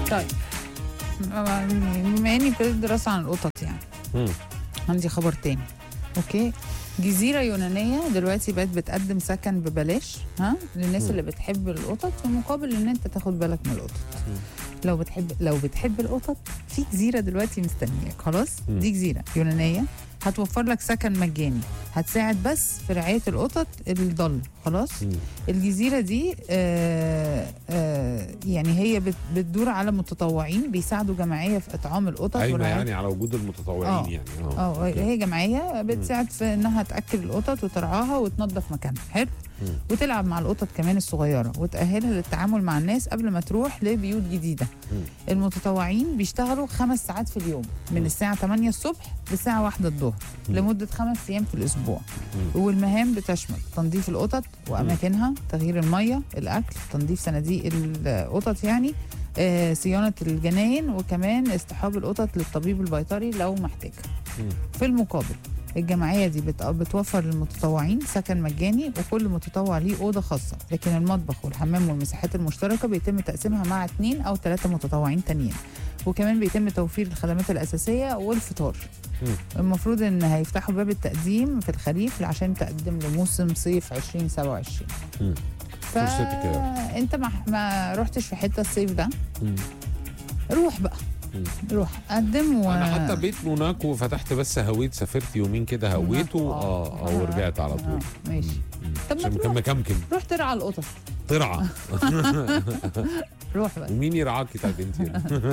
طيب بما اني ابتديت دراسه عن القطط يعني مم. عندي خبر تاني اوكي جزيرة يونانية دلوقتي بقت بتقدم سكن ببلاش ها للناس مم. اللي بتحب القطط في مقابل ان انت تاخد بالك من القطط مم. لو بتحب لو بتحب القطط في جزيرة دلوقتي مستنياك خلاص مم. دي جزيرة يونانية هتوفر لك سكن مجاني هتساعد بس في رعاية القطط الضل خلاص مم. الجزيرة دي آه آه يعني هي بت- بتدور على متطوعين بيساعدوا جمعية في إطعام القطط قايمه والرعاية. يعني على وجود المتطوعين آه. يعني اه أوكي. هي جمعيه بتساعد في انها تاكل القطط وترعاها وتنظف مكانها حلو مم. وتلعب مع القطط كمان الصغيره وتاهلها للتعامل مع الناس قبل ما تروح لبيوت جديده مم. المتطوعين بيشتغلوا خمس ساعات في اليوم من مم. الساعه 8 الصبح للساعه 1 الظهر مم. لمده خمس ايام في الاسبوع مم. والمهام بتشمل تنظيف القطط واماكنها تغيير الميه الاكل تنظيف صناديق القطط يعني آه، صيانه الجناين وكمان اصطحاب القطط للطبيب البيطري لو محتاج مم. في المقابل الجمعية دي بت- بتوفر للمتطوعين سكن مجاني وكل متطوع ليه أوضة خاصة لكن المطبخ والحمام والمساحات المشتركة بيتم تقسيمها مع اتنين أو ثلاثة متطوعين تانيين وكمان بيتم توفير الخدمات الأساسية والفطار مم. المفروض ان هيفتحوا باب التقديم في الخريف عشان تقدم لموسم صيف 2027 مم. فرصتك يا فانت ما ما رحتش في حته الصيف ده مم. روح بقى مم. روح قدم و... انا حتى بيت موناكو فتحت بس هويت سافرت يومين كده هويته موناكو، اه آه. اه ورجعت على طول آه، ماشي مم. طب ما عشان تروح. كان مكمكم روح ترعى القطط طرعه روح بقى ومين يرعاكي طيب انت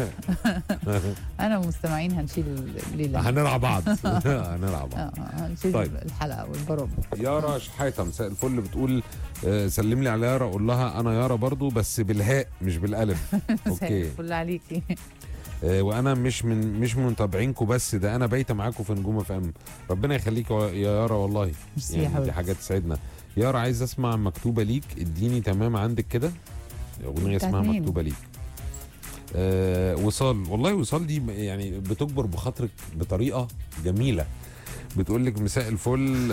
انا ومستمعين هنشيل الليله هنرعى بعض هنرعى بعض اه آه، هنشيل طيب. الحلقه والبرامج يارا شحاته مساء الفل بتقول آه، سلم لي على يارا قول لها انا يارا برضو بس بالهاء مش بالالف اوكي فل عليكي آه، وانا مش من مش من متابعينكم بس ده انا بايته معاكم في نجوم اف ام ربنا يخليك يا يارا والله ميرسي يا يعني دي حبيبتي حاجه تسعدنا يارا عايز اسمع مكتوبه ليك اديني تمام عندك كده اغنيه بتاعت اسمها مين؟ مكتوبه ليك آه وصال والله وصال دي يعني بتجبر بخاطرك بطريقه جميله بتقول لك مساء الفل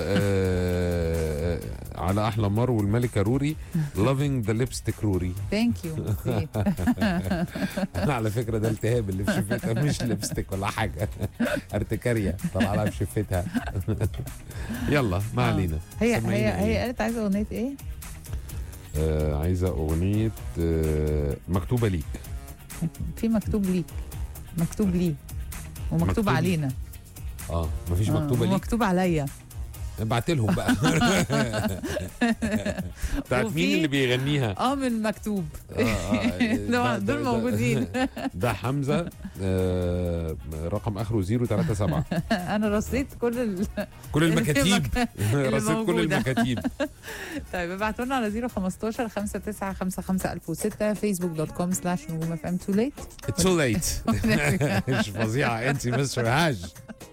آه على احلى مار والملكه روري loving the lipstick روري ثانك يو انا على فكره ده التهاب اللي في شفتها مش لبستك ولا حاجه ارتكاريا طلع لها في شفتها يلا ما آه. علينا هي هي سمعينا هي إيه؟ قالت عايزه اغنيه ايه؟ آه عايزه اغنيه آه مكتوبه ليك في مكتوب ليك مكتوب لي ومكتوب مكتوب لي. علينا اه مفيش آه، مكتوبه ليك ومكتوب عليا ابعت لهم بقى بتاعت وفي- مين اللي بيغنيها اه من مكتوب آه، آه، دول- ده- دول ده- ده- موجودين. ده حمزه آه رقم اخره 037 انا رصيت كل ال... كل المكاتيب اللي رصيد كل موجودة. المكاتيب طيب ابعتوا لنا على 015 5955 1006 فيسبوك دوت كوم سلاش نجوم اف ام تو ليت تو ليت مش فظيعه انت مستر هاج